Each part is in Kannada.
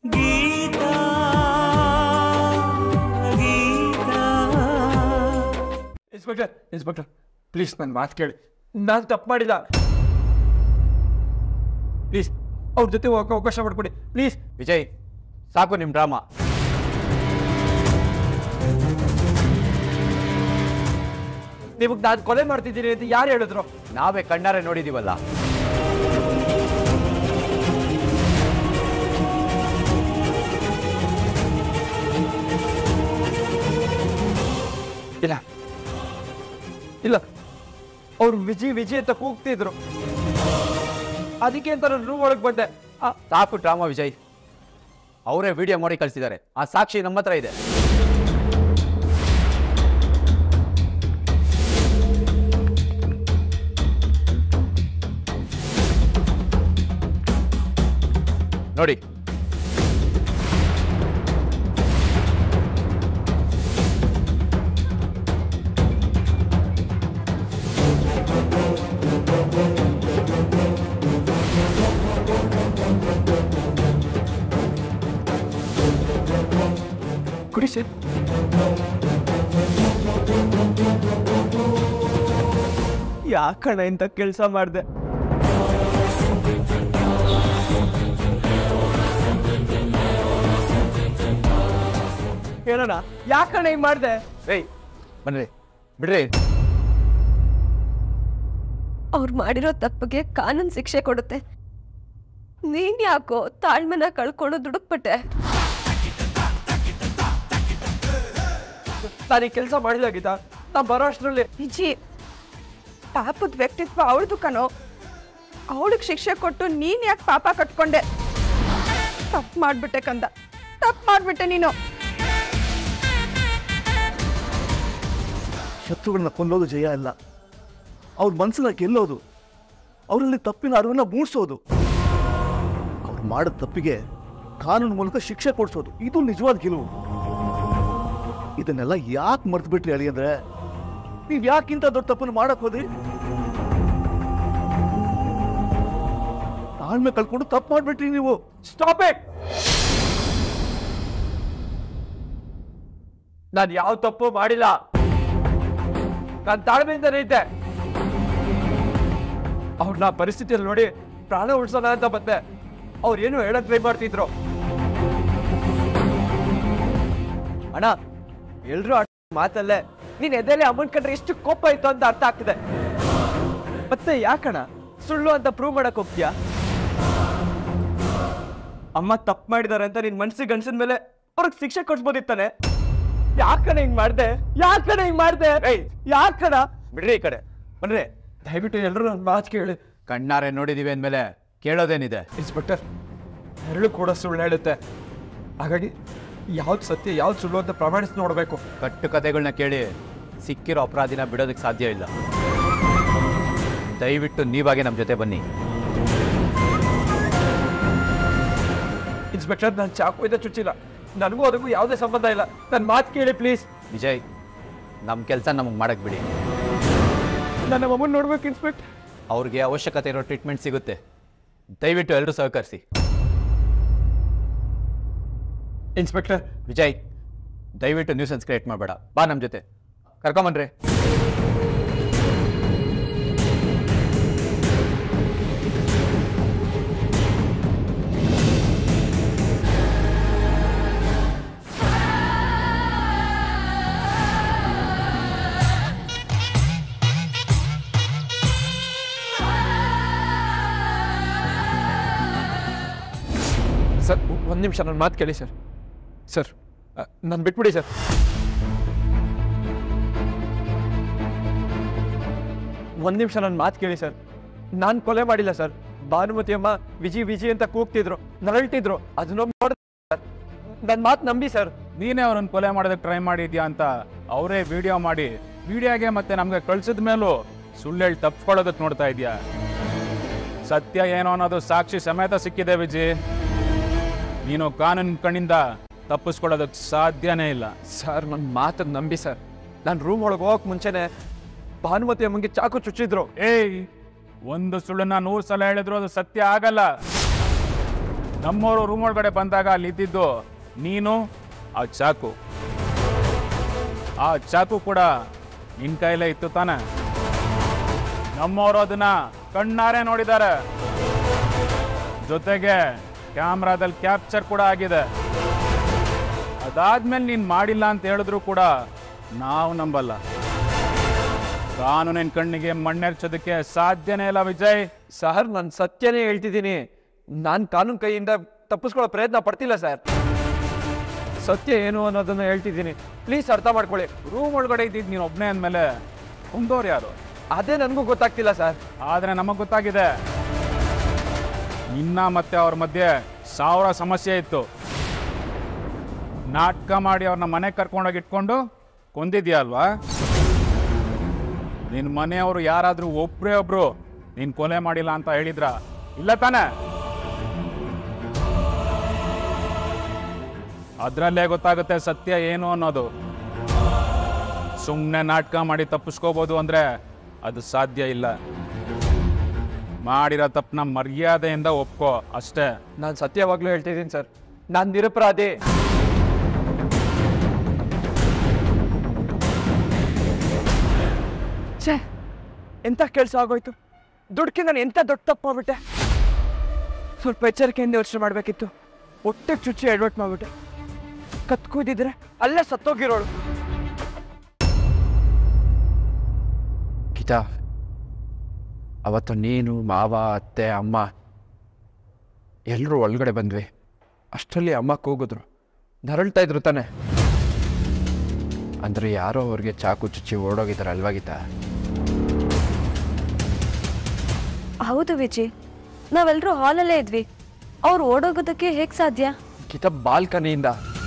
Geetha Geetha inspector inspector please ನನ್ನ ಮಾತು ಕೇಳಿ ನಾನು ತಪ್ಪು ಮಾಡಿಲ್ಲ ಪ್ಲೀಸ್ ಅವ್ರ ಜೊತೆ ಹೋಗಕ್ಕೆ ಅವಕಾಶ ಮಾಡಿಕೊಡಿ ಪ್ಲೀಸ್ ವಿಜಯ್ ಸಾಕು ನಿಮ್ಮ ಡ್ರಾಮಾ ನಿಮಗೆ ನಾನು ಕೊಲೆ ಮಾಡ್ತಿದ್ದೀನಿ ಅಂತ ಯಾರು ಹೇಳಿದ್ರು ನಾವೇ ಕಣ್ಣಾರೆ ನೋಡಿದೀವಲ್ಲ ಇಲ್ಲ ಇಲ್ಲ ಅವ್ರು ವಿಜಿ ವಿಜಿ ಅಂತ ಕೂಗ್ತಿದ್ರು ಅದಕ್ಕೆ ಅಂತ ನಾನು ರೂಮ್ ಒಳಗೆ ಬಂದೆ ಆ, ಸಾಕು ಡ್ರಾಮಾ ವಿಜಯ್ ಅವರೇ ವಿಡಿಯೋ ಮಾಡಿ ಕಳಿಸಿದ್ದಾರೆ ಆ ಸಾಕ್ಷಿ ನಮ್ಮ ಹತ್ರ ಇದೆ ನೋಡಿ ಕುಡಿ ಸರ್ ಯಾಕಣ ಇಂಥ ಕೆಲಸ ಮಾಡಿದೆ ಹೇಳೋಣ ಯಾಕಣ ಹಿಂಗ್ ಮಾಡಿದೆ ಏಯ್ ಬನ್ರಿ ಬಿಡ್ರಿ ಅವ್ರು ಮಾಡಿರೋ ತಪ್ಪಿಗೆ ಕಾನೂನು ಶಿಕ್ಷೆ ಕೊಡುತ್ತೆ ನೀನ್ ಯಾಕೋ ತಾಳ್ಮೆನ ಕಳ್ಕೊಂಡು ದುಡುಕ್ಬಿಟ್ಟೆ ನಾನು ಈ ಕೆಲಸ ಮಾಡಿದಾಗಿದ್ದ ನಾ ಬರೋ ಅಷ್ಟರಲ್ಲಿ ವಿಜಿ ಪಾಪದ ವ್ಯಕ್ತಿತ್ವ ಅವಳದು ಕಣೋ ಅವಳಿಗೆ ಶಿಕ್ಷೆ ಕೊಟ್ಟು ನೀನ್ ಯಾಕೆ ಪಾಪ ಕಟ್ಕೊಂಡೆ ತಪ್ಪು ಮಾಡ್ಬಿಟ್ಟೆ ಕಂದ ತಪ್ಪು ಮಾಡ್ಬಿಟ್ಟೆ ನೀನು ಶತ್ರುಗಳನ್ನ ಕೊಲ್ಲೋದು ಜಯ ಅಲ್ಲ ಅವ್ರ ಮನಸ್ಸನ್ನ ಗೆಲ್ಲೋದು ಅವರಲ್ಲಿ ತಪ್ಪಿನ ಅರಿವನ್ನ ಮೂಡಿಸೋದು ಅವ್ರು ಮಾಡಿದ ತಪ್ಪಿಗೆ ಕಾನೂನು ಮೂಲಕ ಶಿಕ್ಷೆ ಕೊಡಿಸೋದು ಇದು ನಿಜವಾದ ಗೆಲುವು ಇದನ್ನೆಲ್ಲ ಯಾಕೆ ಮರ್ತು ಬಿಟ್ರಿ ಅಳಿ ಅಂದ್ರೆ ನೀವ್ ಯಾಕಿಂತ ದೊಡ್ಡ ತಪ್ಪನ್ನು ಮಾಡಕ್ ಹೋದ್ರಿ ತಾಳ್ಮೆ ಕಳ್ಕೊಂಡು ತಪ್ಪು ಮಾಡ್ಬಿಟ್ರಿ ನೀವು ಸ್ಟಾಪ್ ಇಟ್ ನಾನು ಯಾವ ತಪ್ಪು ಮಾಡಿಲ್ಲ ನಾನು ತಾಳ್ಮೆಯಿಂದನೇ ಇದ್ದೆ ಅವ್ರನ್ನ ಪರಿಸ್ಥಿತಿಯಲ್ಲಿ ನೋಡಿ ಪ್ರಾಣ ಉಳಿಸೋಣ ಅಂತ ಬಂದೆ ಅವ್ರು ಏನು ಹೇಳಕ್ ಟ್ರೈ ಮಾಡ್ತಿದ್ರು ಅಣ್ಣ ಎಲ್ರು ಮಾತಲ್ಲೇ ನೀನ್ ಎದೆಲೆ ಅಮೌಂಟ್ ಕಂಡ್ರೆ ಎಷ್ಟು ಕೋಪ ಇತ್ತು ಅಂತ ಅರ್ಥ ಆಗ್ತಿದೆ ಮತ್ತೆ ಯಾಕಣ್ಣ ಸುಳ್ಳು ಅಂತ ಪ್ರೂವ್ ಮಾಡಕ್ ಹೋಗ್ತೀಯಾ ಅಮ್ಮ ತಪ್ಪು ಮಾಡಿದಾರೆ ಅಂತ ನಿನ್ ಮನ್ಸಿಗೆ ಅನ್ಸಿದ ಮೇಲೆ ಅವ್ರಿಗೆ ಶಿಕ್ಷೆ ಕೊಡ್ಸ್ಬೋದಿತ್ತಾನೆ ಯಾಕಣ ಹಿಂಗ್ ಮಾಡ್ದೆ ಯಾಕಣ ಹಿಂಗ್ ಮಾಡ್ದೆ ಯಾಕಣ ಬಿಡ್ರಿ ಈ ಕಡೆ ಬನ್ರಿ ದಯವಿಟ್ಟು ಎಲ್ಲರೂ ನನ್ನ ಮಾತು ಕೇಳಿ ಕಣ್ಣಾರೆ ನೋಡಿದೀವಿ ಅಂದಮೇಲೆ ಕೇಳೋದೇನಿದೆ ಇನ್ಸ್ಪೆಕ್ಟರ್ ಎರಡು ಕೂಡ ಸುಳ್ಳು ಹೇಳುತ್ತೆ ಹಾಗಾಗಿ ಯಾವ್ದು ಸತ್ಯ ಯಾವ್ದು ಸುಳ್ಳು ಅಂತ ಪ್ರಮಾಣಿಸಿ ನೋಡಬೇಕು ಕಟ್ಟು ಕತೆಗಳನ್ನ ಕೇಳಿ ಸಿಕ್ಕಿರೋ ಅಪರಾಧಿನ ಬಿಡೋದಕ್ಕೆ ಸಾಧ್ಯ ಇಲ್ಲ ದಯವಿಟ್ಟು ನೀವಾಗೆ ನಮ್ಮ ಜೊತೆ ಬನ್ನಿ ಇನ್ಸ್ಪೆಕ್ಟರ್ ನಾನು ಚಾಕುವಿಂದ ಚುಚ್ಚಿಲ್ಲ ನನಗೂ ಅದಕ್ಕೂ ಯಾವುದೇ ಸಂಬಂಧ ಇಲ್ಲ ನನ್ನ ಮಾತು ಕೇಳಿ ಪ್ಲೀಸ್ ವಿಜಯ್ ನಮ್ಮ ಕೆಲಸ ನಮಗೆ ಮಾಡಕ್ ಬಿಡಿ ನನ್ನ ಮಮ್ಮನ್ ನೋಡ್ಬೇಕು ಇನ್ಸ್ಪೆಕ್ಟರ್ ಅವ್ರಿಗೆ ಅವಶ್ಯಕತೆ ಇರೋ ಟ್ರೀಟ್ಮೆಂಟ್ ಸಿಗುತ್ತೆ ದಯವಿಟ್ಟು ಎಲ್ಲರೂ ಸಹಕರಿಸಿ ಇನ್ಸ್ಪೆಕ್ಟರ್ ವಿಜಯ್ ದಯವಿಟ್ಟು ನ್ಯೂಸನ್ಸ್ ಕ್ರಿಯೇಟ್ ಮಾಡಬೇಡ ಬಾ ನಮ್ಮ ಜೊತೆ ಕರ್ಕೊಂಬನ್ರಿ ಸರ್ ಒಂದು ನಿಮಿಷ ನನ್ನ ಮಾತು ಕೇಳಿ ಸರ್ ಸರ್ ನಾನು ಬಿಟ್ಬಿಡಿ ಸರ್ ಒಂದು ನಿಮಿಷ ನನ್ನ ಮಾತು ಕೇಳಿ ಸರ್ ನಾನು ಕೊಲೆ ಮಾಡಿಲ್ಲ ಸರ್ ಭಾನುಮತಿ ಅಮ್ಮ ವಿಜಿ ವಿಜಿ ಅಂತ ಕೂಗ್ತಿದ್ರು ನರಳ್ತಿದ್ರು ಅದನ್ನ ನೋಡಿ ಸರ್ ನನ್ನ ಮಾತು ನಂಬಿ ಸರ್ ನೀನೇ ಅವ್ರನ್ನ ಕೊಲೆ ಮಾಡೋದಕ್ಕೆ ಟ್ರೈ ಮಾಡಿದ್ಯಾ ಅಂತ ಅವರೇ ವಿಡಿಯೋ ಮಾಡಿ ವಿಡಿಯೋಗೆ ಮತ್ತೆ ನಮ್ಗೆ ಕಳ್ಸಿದ ಮೇಲೂ ಸುಳ್ಳು ಹೇಳಿ ತಪ್ಪಿಕೊಳ್ಳೋದಕ್ಕೆ ನೋಡ್ತಾ ಇದೆಯಾ ಸತ್ಯ ಏನೋ ಅನ್ನೋದು ಸಾಕ್ಷಿ ಸಮೇತ ಸಿಕ್ಕಿದೆ ವಿಜಿ ನೀನು ಕಾನೂನು ಕಣ್ಣಿಂದ ತಪ್ಪಿಸ್ಕೊಳ್ಳೋದಕ್ಕೆ ಸಾಧ್ಯನೇ ಇಲ್ಲ ಸರ್ ನನ್ನ ಮಾತನ್ನು ನಂಬಿ ಸರ್ ನಾನು ರೂಮ್ ಒಳಗೆ ಹೋಗಕ್ಕೆ ಮುಂಚೆನೆ ಭಾನುಮತಿ ಅಮ್ಮಂಗೆ ಚಾಕು ಚುಚ್ಚಿದ್ರು ಏಯ್ ಒಂದು ಸುಳ್ಳನ್ನ ನೂರು ಸಲ ಹೇಳಿದ್ರು ಅದು ಸತ್ಯ ಆಗಲ್ಲ ನಮ್ಮವರು ರೂಮ್ ಒಳಗಡೆ ಬಂದಾಗ ಅಲ್ಲಿ ಇದ್ದಿದ್ದು ನೀನು ಆ ಚಾಕು ಆ ಚಾಕು ಕೂಡ ನಿನ್ ಕೈಲೇ ಇತ್ತು ತಾನೆ ನಮ್ಮವರು ಅದನ್ನ ಕಣ್ಣಾರೆ ನೋಡಿದ್ದಾರೆ ಜೊತೆಗೆ ಕ್ಯಾಮ್ರಾದಲ್ಲಿ ಕ್ಯಾಪ್ಚರ್ ಕೂಡ ಆಗಿದೆ ಅದಾದ್ಮೇಲೆ ನೀನ್ ಮಾಡಿಲ್ಲ ಅಂತ ಹೇಳಿದ್ರು ಕೂಡ ನಾವು ನಂಬಲ್ಲ ಕಾನೂನಿನ ಕಣ್ಣಿಗೆ ಮಣ್ಣೆರ್ಚೋದಕ್ಕೆ ಸಾಧ್ಯನೇ ಇಲ್ಲ ವಿಜಯ್ ಸರ್ ನಾನು ಸತ್ಯನೇ ಹೇಳ್ತಿದ್ದೀನಿ ನಾನು ಕಾನೂನು ಕೈಯಿಂದ ತಪ್ಪಿಸ್ಕೊಳ್ಳೋ ಪ್ರಯತ್ನ ಪಡ್ತಿಲ್ಲ ಸರ್ ಸತ್ಯ ಏನು ಅನ್ನೋದನ್ನ ಹೇಳ್ತಿದ್ದೀನಿ ಪ್ಲೀಸ್ ಅರ್ಥ ಮಾಡ್ಕೊಳ್ಳಿ ರೂಮ್ ಒಳಗಡೆ ಇದ್ದಿದ್ದು ನೀನು ಒಬ್ಬನೇ ಅಂದಮೇಲೆ ಕುಂದೋರು ಯಾರು ಅದೇ ನನಗೂ ಗೊತ್ತಾಗ್ತಿಲ್ಲ ಸರ್ ಆದರೆ ನಮಗೆ ಗೊತ್ತಾಗಿದೆ ನಿನ್ನ ಮತ್ತೆ ಅವ್ರ ಮಧ್ಯೆ ಸಾವಿರ ಸಮಸ್ಯೆ ಇತ್ತು ನಾಟಕ ಮಾಡಿ ಅವ್ರನ್ನ ಮನೆಗೆ ಕರ್ಕೊಂಡೋಗಿ ಇಟ್ಕೊಂಡು ಕೊಂದಿದ್ಯಾ ಅಲ್ವಾ ನಿನ್ನ ಮನೆಯವರು ಯಾರಾದರೂ ಒಬ್ಬರೇ ಒಬ್ರು ನೀನು ಕೊಲೆ ಮಾಡಿಲ್ಲ ಅಂತ ಹೇಳಿದ್ರ ಇಲ್ಲ ತಾನೇ ಅದರಲ್ಲೇ ಗೊತ್ತಾಗುತ್ತೆ ಸತ್ಯ ಏನು ಅನ್ನೋದು ಸುಮ್ಮನೆ ನಾಟಕ ಮಾಡಿ ತಪ್ಪಿಸ್ಕೋಬೋದು ಅಂದರೆ ಅದು ಸಾಧ್ಯ ಇಲ್ಲ ಮಾಡಿರೋ ತಪ್ಪನ್ನ ಮರ್ಯಾದೆಯಿಂದ ಒಪ್ಕೋ ಅಷ್ಟೇ ನಾನು ಸತ್ಯವಾಗ್ಲೂ ಹೇಳ್ತಿದ್ದೀನಿ ಸರ್ ನಾನು ನಿರಪರಾಧಿ ಛೇ ಎಂಥ ಕೆಲಸ ಆಗೋಯ್ತು ದುಡ್ಕೆ ನಾನು ಎಂಥ ದೊಡ್ಡ ತಪ್ಪು ಮಾಡ್ಬಿಟ್ಟೆ ಸ್ವಲ್ಪ ಎಚ್ಚರಿಕೆಯಿಂದ ಯೋಚನೆ ಮಾಡಬೇಕಿತ್ತು ಹೊಟ್ಟೆಗೆ ಚುಚ್ಚಿ ಎಡ್ವರ್ಟ್ ಮಾಡ್ಬಿಟ್ಟೆ ಕತ್ಕೂದಿದ್ರೆ ಅಲ್ಲೇ ಸತ್ತೋಗಿರೋಳು ಗೀತಾ ಅವತ್ತು ನೀನು ಮಾವ ಅತ್ತೆ ಅಮ್ಮ ಎಲ್ಲರೂ ಒಳಗಡೆ ಬಂದ್ವಿ ಅಷ್ಟರಲ್ಲಿ ಅಮ್ಮ ಕೂಗಿದ್ರು ನರಳ್ತಾ ಇದ್ರು ತಾನೆ ಅಂದರೆ ಯಾರೋ ಅವ್ರಿಗೆ ಚಾಕು ಚುಚ್ಚಿ ಓಡೋಗಿದ್ದಾರೆ ಅಲ್ವಾ ಗೀತಾ ಹೌದು ವಿಜಿ ನಾವೆಲ್ಲರೂ ಹಾಲಲ್ಲೇ ಇದ್ವಿ ಅವ್ರು ಓಡೋಗೋದಕ್ಕೆ ಹೇಗೆ ಸಾಧ್ಯ ಗೀತಾ ಬಾಲ್ಕನಿಯಿಂದ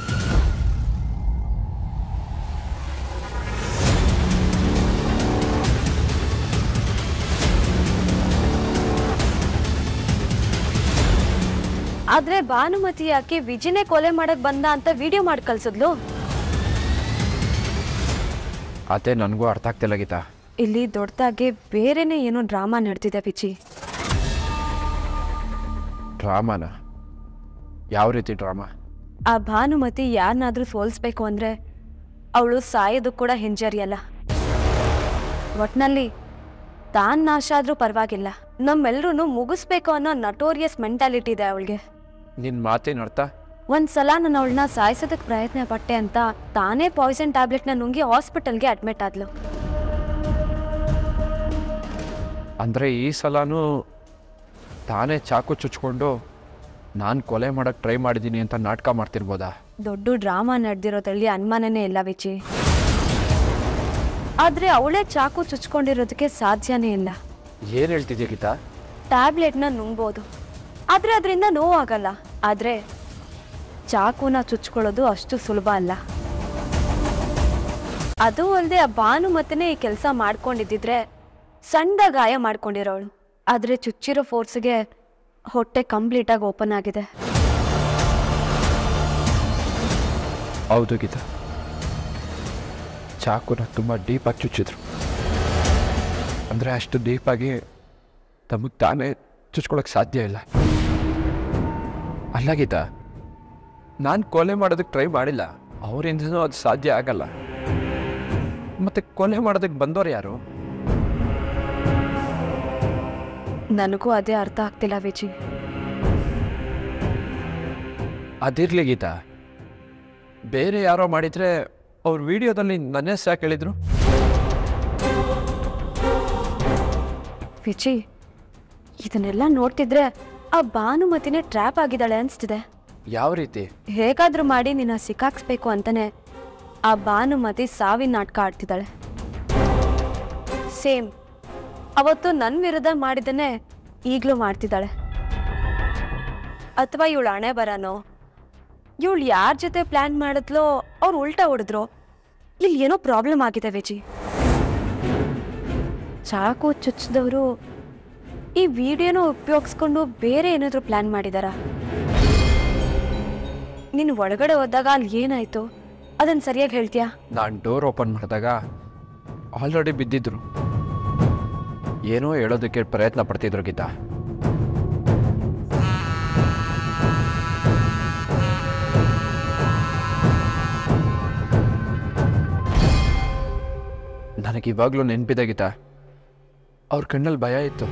ಆದ್ರೆ ಭಾನುಮತಿ ಯಾಕೆ ವಿಜಿನೇ ಕೊಲೆ ಮಾಡಕ್ ಬಂದ ಅಂತ ವಿಡಿಯೋ ಮಾಡಿ ಕಳ್ಸಿದ್ಲು ಅದೇ ನನಗೂ ಅರ್ಥ ಆಗ್ತಿಲ್ಲ ಗೀತಾ ಇಲ್ಲಿ ದೊಡ್ಡದಾಗಿ ಬೇರೆನೇ ಏನೋ ಡ್ರಾಮಾ ನಡೆದಿದೆ ವಿಜಿ ಡ್ರಾಮಾನ ಯಾವ ರೀತಿ ಡ್ರಾಮಾ ಆ ಭಾನುಮತಿ ಯಾರನ್ನಾದ್ರೂ ಸೋಲ್ಸ್ಬೇಕು ಅಂದ್ರೆ ಅವಳು ಸಾಯೋದು ಕೂಡ ಹಿಂಜರಿಯಲ್ಲ ಒಟ್ನಲ್ಲಿ ತಾನ್ ನಾಶ ಆದ್ರೂ ಪರವಾಗಿಲ್ಲ ನಮ್ಮೆಲ್ರೂ ಮುಗಿಸ್ಬೇಕು ಅನ್ನೋ ನಟೋರಿಯಸ್ ಮೆಂಟಾಲಿಟಿ ಇದೆ ಅವಳಿಗೆ ನಿನ್ನ ಮಾತಿನ ಅರ್ಥ ಒಂದ್ಸಲ ನಾನು ಅವಳನ್ನ ಸಾಯಿಸೋದಕ್ಕೆ ಪ್ರಯತ್ನ ಪಟ್ಟೆ ಅಂತ ತಾನೇ ಪಾಯ್ಸನ್ ಟ್ಯಾಬ್ಲೆಟ್ನ ನುಂಗಿ ಹಾಸ್ಪಿಟಲ್ಗೆ ಅಡ್ಮಿಟ್ ಆದ್ಲು ಅಂದರೆ ಈ ಸಲನೂ ತಾನೇ ಚಾಕು ಚುಚ್ಕೊಂಡು ನಾನು ಕೊಲೆ ಮಾಡೋಕ್ಕೆ ಟ್ರೈ ಮಾಡಿದ್ದೀನಿ ಅಂತ ನಾಟಕ ಮಾಡ್ತಿರ್ಬೋದಾ ದೊಡ್ಡ ಡ್ರಾಮಾ ನಡೆದಿರೋದ್ರಲ್ಲಿ ಅನುಮಾನನೇ ಇಲ್ಲ ವಿಚಿ ಆದ್ರೆ ಅವಳೇ ಚಾಕು ಚುಚ್ಕೊಂಡಿರೋದಕ್ಕೆ ಸಾಧ್ಯನೇ ಇಲ್ಲ ಏನು ಹೇಳ್ತಿದ್ಯಾ ಗೀತಾ ಟ್ಯಾಬ್ಲೆಟ್ನ ನುಂಗ್ಬೋದು ಆದ್ರೆ ಅದರಿಂದ ನೋವಾಗಲ್ಲ ಆದ್ರೆ ಚಾಕುನ ಚುಚ್ಕೊಳ್ಳೋದು ಅಷ್ಟು ಸುಲಭ ಅಲ್ಲ ಅದು ಅಲ್ಲದೆ ಆ ಭಾನುಮತಿನೇ ಈ ಕೆಲಸ ಮಾಡ್ಕೊಂಡಿದ್ದಿದ್ರೆ ಸಣ್ಣ ಗಾಯ ಮಾಡ್ಕೊಂಡಿರೋಳು ಆದ್ರೆ ಚುಚ್ಚಿರೋ ಫೋರ್ಸ್ಗೆ ಹೊಟ್ಟೆ ಕಂಪ್ಲೀಟಾಗಿ ಓಪನ್ ಆಗಿದೆ ಹೌದು ಗೀತಾ ಚಾಕುನ ತುಂಬ ಡೀಪಾಗಿ ಚುಚ್ಚಿದ್ರು ಅಂದರೆ ಅಷ್ಟು ಡೀಪಾಗಿ ತಮಗೆ ತಾನೇ ಚುಚ್ಕೊಳಕ್ಕೆ ಸಾಧ್ಯ ಇಲ್ಲ ಅಲ್ಲ ಗೀತಾ ನಾನು ಕೊಲೆ ಮಾಡೋದಕ್ಕೆ ಟ್ರೈ ಮಾಡಿಲ್ಲ ಅವರಿಂದನೂ ಅದು ಸಾಧ್ಯ ಆಗಲ್ಲ ಮತ್ತೆ ಕೊಲೆ ಮಾಡೋದಕ್ಕೆ ಬಂದವರು ಯಾರು ನನಗೂ ಅದೇ ಅರ್ಥ ಆಗ್ತಿಲ್ಲ ವಿಜಿ ಅದಿರಲಿ ಗೀತಾ ಬೇರೆ ಯಾರೋ ಮಾಡಿದರೆ ಅವ್ರ ವಿಡಿಯೋದಲ್ಲಿ ನನ್ನ ಹೆಸ್ರು ಯಾಕೆ ಹೇಳಿದ್ರು ವಿಜಿ ಇದನ್ನೆಲ್ಲ ನೋಡ್ತಿದ್ರೆ ಆ ಭಾನುಮತಿನೇ ಟ್ರ್ಯಾಪ್ ಆಗಿದ್ದಾಳೆ ಅನ್ಸ್ತಿದೆ ಯಾವ ರೀತಿ ಹೇಗಾದ್ರೂ ಮಾಡಿ ನಿನ್ನ ಸಿಕ್ಕಾಕ್ಸ್ಬೇಕು ಅಂತಾನೆ ಆ ಭಾನುಮತಿ ಸಾವಿನ ನಾಟಕ ಆಡ್ತಿದ್ದಾಳೆ ಸೇಮ್ ಅವತ್ತು ನನ್ನ ವಿರುದ್ಧ ಮಾಡಿದ್ದನ್ನೇ ಈಗಲೂ ಮಾಡ್ತಿದ್ದಾಳೆ ಅಥವಾ ಇವಳು ಹಣೆ ಬರನೋ ಇವಳು ಯಾರ ಜೊತೆ ಪ್ಲ್ಯಾನ್ ಮಾಡಿದ್ಲೋ ಅವ್ರು ಉಲ್ಟಾ ಹೊಡೆದ್ರು ಇಲ್ಲಿ ಏನೋ ಪ್ರಾಬ್ಲಮ್ ಆಗಿದೆ ವಿಜಿ ಚಾಕು ಚುಚ್ಚಿದವರು ಈ ವಿಡಿಯೋನ ಉಪಯೋಗಿಸ್ಕೊಂಡು ಬೇರೆ ಏನಾದರೂ ಪ್ಲ್ಯಾನ್ ಮಾಡಿದಾರಾ ನೀನು ಒಳಗಡೆ ಹೋದಾಗ ಅಲ್ಲಿ ಏನಾಯ್ತು ಅದನ್ನ ಸರಿಯಾಗಿ ಹೇಳ್ತೀಯಾ ನಾನು ಡೋರ್ ಓಪನ್ ಮಾಡಿದಾಗ ಆಲ್ರೆಡಿ ಬಿದ್ದಿದ್ರು ಏನೋ ಹೇಳೋದಕ್ಕೆ ಪ್ರಯತ್ನ ಪಡ್ತಿದ್ರು ಗೀತಾ ನನಗೆ ಇವಾಗಲೂ ನೆನಪಿದೆ ಗೀತಾ ಅವ್ರ ಕಣ್ಣಲ್ಲಿ ಭಯ ಇತ್ತು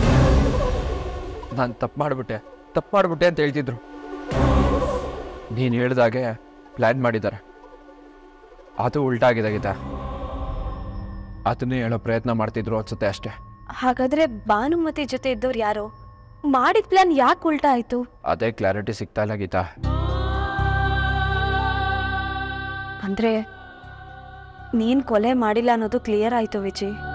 ನಾನು ತಪ್ಪು ಮಾಡಿಬಿಟ್ಟೆ ತಪ್ಪು ಮಾಡಿಬಿಟ್ಟೆ ಅಂತ ಹೇಳ್ತಿದ್ರು ನೀನು ಹೇಳ್ದಾಗೆ ಪ್ಲ್ಯಾನ್ ಮಾಡಿದ್ದಾರೆ ಅದು ಉಲ್ಟಾಗಿದೆ ಗೀತಾ ಅದನ್ನೇ ಹೇಳೋ ಪ್ರಯತ್ನ ಮಾಡ್ತಿದ್ರು ಅನ್ಸುತ್ತೆ ಅಷ್ಟೇ ಹಾಗಾದ್ರೆ ಭಾನುಮತಿ ಜೊತೆ ಇದ್ದವ್ರು ಯಾರು ಮಾಡಿದ ಪ್ಲಾನ್ ಯಾಕೆ ಉಲ್ಟಾ ಆಯ್ತು ಅದೇ ಕ್ಲಾರಿಟಿ ಸಿಗ್ತಾ ಇಲ್ಲ ಗೀತಾ ಅಂದ್ರೆ ನೀನ್ ಕೊಲೆ ಮಾಡಿಲ್ಲ ಅನ್ನೋದು ಕ್ಲಿಯರ್ ಆಯ್ತು ವಿಜಯ್